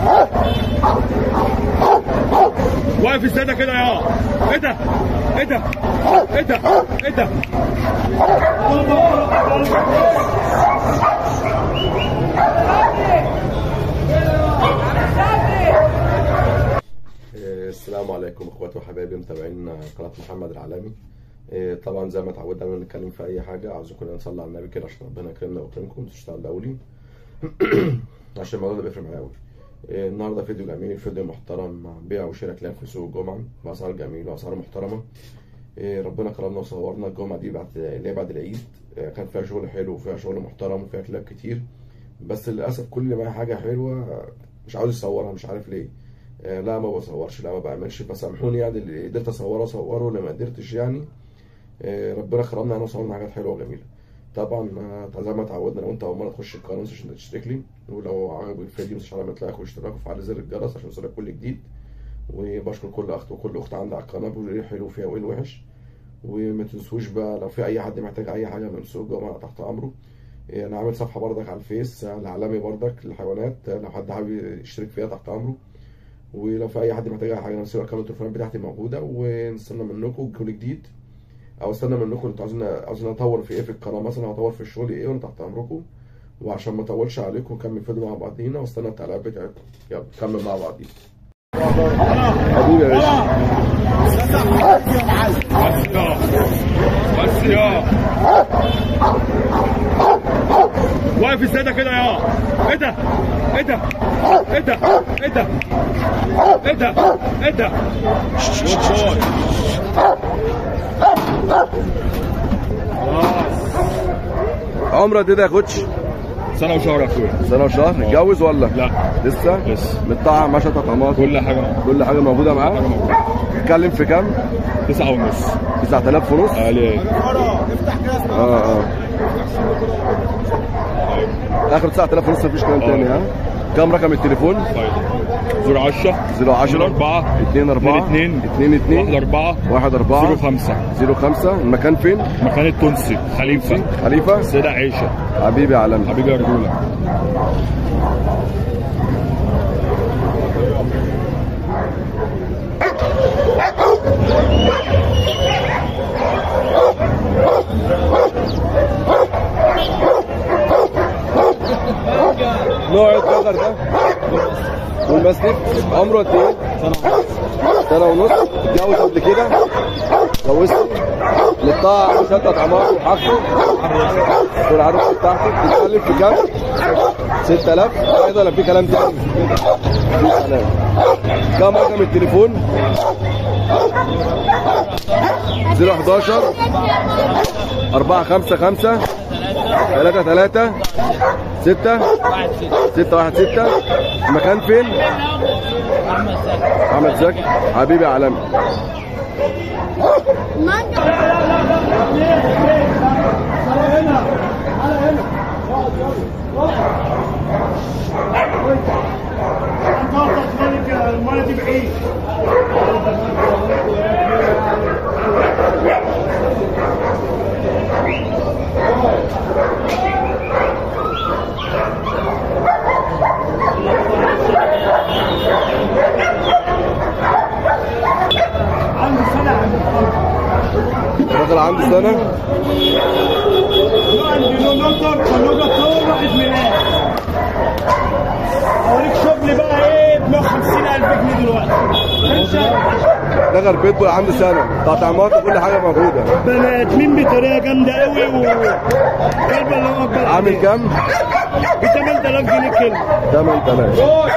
واقف السادة كده يا ايه ده ايه ده ايه ده ايه ده السلام عليكم اخواتي وحبايبي متابعين قناه محمد العالمي إيه، طبعا زي ما اتعودنا نتكلم في اي حاجه عاوزين كلنا نصلي على النبي كده عشان ربنا يكرمنا ويكرمكم تشتغل الاولي عشان الموضوع ده بيفرق معايا قوي إيه، النهارده فيديو جميل فيديو محترم مع بيع وشراء كلاب في سوق الجمعه باسعار جميله واسعار محترمه إيه، ربنا كرمنا وصورنا الجمعه دي بعد اللي هي بعد العيد إيه، كان فيها شغل حلو وفيها شغل محترم وفيها كلاب كتير بس للاسف كل ما حاجه حلوه مش عاوز يصورها مش عارف ليه آه، لا ما بصورش لا ما بعملش فسامحوني يعني اللي قدرت اصوره اصوره اللي ما قدرتش يعني آه، ربنا كرمنا انا وصورنا حاجات حلوه وجميله طبعا آه، زي ما اتعودنا لو انت اول مره تخش القناه مش عشان تشترك لي ولو عجبك الفيديو مش على لايك واشتراك وفعل زر الجرس عشان يوصلك كل جديد وبشكر كل اخت وكل اخت عندي على القناه بيقولوا ايه الحلو فيها وايه الوحش وما تنسوش بقى لو في اي حد محتاج اي حاجه من سوق الجمعه تحت امره آه، انا عامل صفحه بردك على الفيس آه، العالمي بردك للحيوانات آه، لو حد حابب يشترك فيها تحت امره ولو في اي حد محتاج اي حاجه نفس الارقام التليفونات بتاعتي موجوده ونستنى منكم كل جديد او استنى منكم انتوا عاوزين عاوزين اطور في ايه في القناه مثلا اطور في الشغل ايه وانا تحت امركم وعشان ما اطولش عليكم نكمل فيديو مع بعضينا واستنى التعليقات بتاعتكم يلا نكمل مع بعضينا حبيبي يا باشا بس يا بس يا واقف السادة كده يا ايه ده ايه ده ايه ده ايه ده ايه ده ايه ده جود بوي. عمرك ايه ده يا كوتش سنة وشهر يا اخويا سنه وشهر اتجوز ولا لا لسه لسه. متطعم ماشي تطعيمات كل حاجة كل حاجه موجوده معاه حاجة موجودة اتكلم في كام تسعة ونص 9000 ونص عليه اه اه اخر 9000 ونص مفيش كلام تاني ها كام رقم التليفون طيب زيرو 10 010 4 2 4 2 2 1 2 4 1 4 0 5 05 المكان فين؟ مكان التونسي خليفة خليفه سيدة عيشة حبيبي عالمي حبيبي يا رجولة نوع الدغر ده والمسلك عمره قد ايه؟ سنة ونص اتجوز قبل كده اتجوزت للطاعة مشتت عماره وحاجته والعروسة بتاعته بتتكلم في كام؟ 6000 كده ولا في كلام تاني؟ في كلام كام رقم التليفون؟ 011 455 3 3 6 6 1 6 المكان فين؟ احمد زكي حبيبي عالمي المرة دي بعيد عنده سنة دخل عنده سنة عندي له نطر فلوجة طول واحد ميلاد اوريك شغل بقى ايه ب 150000 جنيه دلوقتي دخل بيت بقى عنده سنة تطعيمات وكل حاجة موجودة بني ادمين بطريقه جامده قوي وقلب الله اكبر عامل كام؟ ب 8000 جنيه كلمه 8000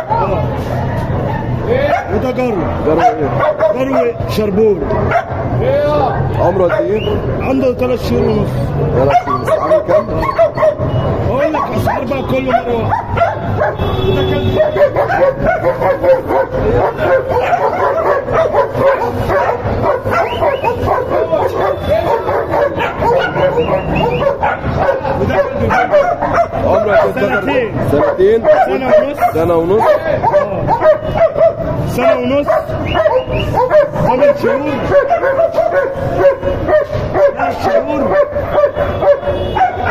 وده جرو جرب ايه؟ جرو شربور عمره قد ايه؟ عنده ثلاث شهور ونص ثلاث سنين عامل كام؟ اقول لك اسعار بقى كل مره واحده وده كان وده كان عمره قد ايه؟ سنتين. سنتين سنه ونص سنة ونص سنة ونص ثمان شهور ثلاث شهور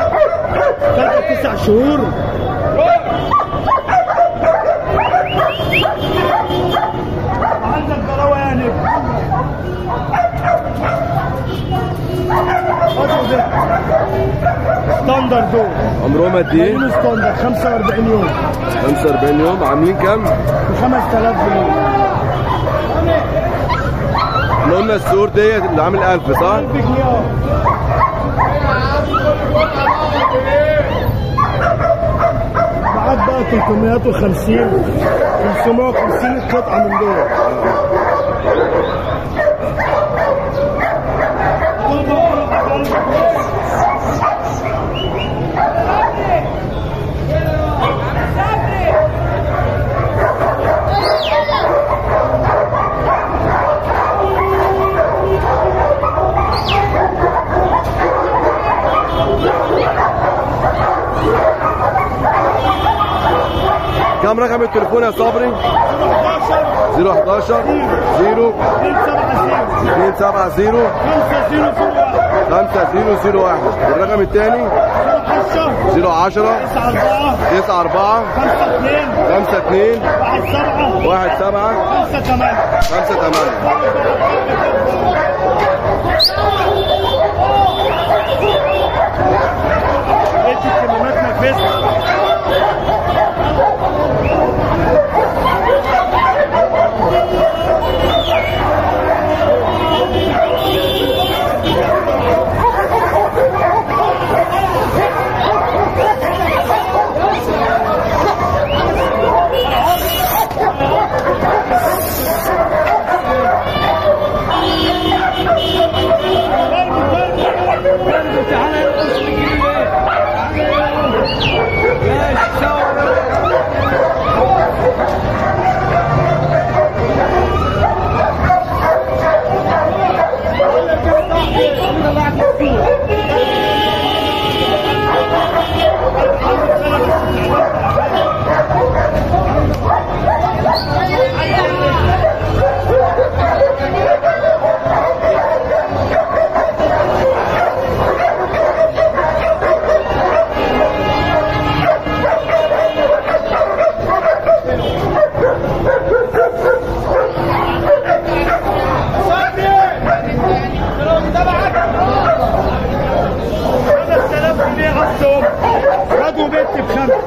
ثلاثة تسع شهور عمرهم قد ايه؟ مدينة ستاندرد 45 يوم 45 يوم عاملين كام؟ ب 5000 جنيه احنا قلنا السور ديت اللي عامل 1000 صح؟ 1000 جنيه اه بعد بقى 350 550 قطعة من دول كم رقم التليفون يا صبري؟ 011 0 270 5001 الرقم الثاني 010 94 52 17 58 كلمات نفسها خدوا بنت بخمسة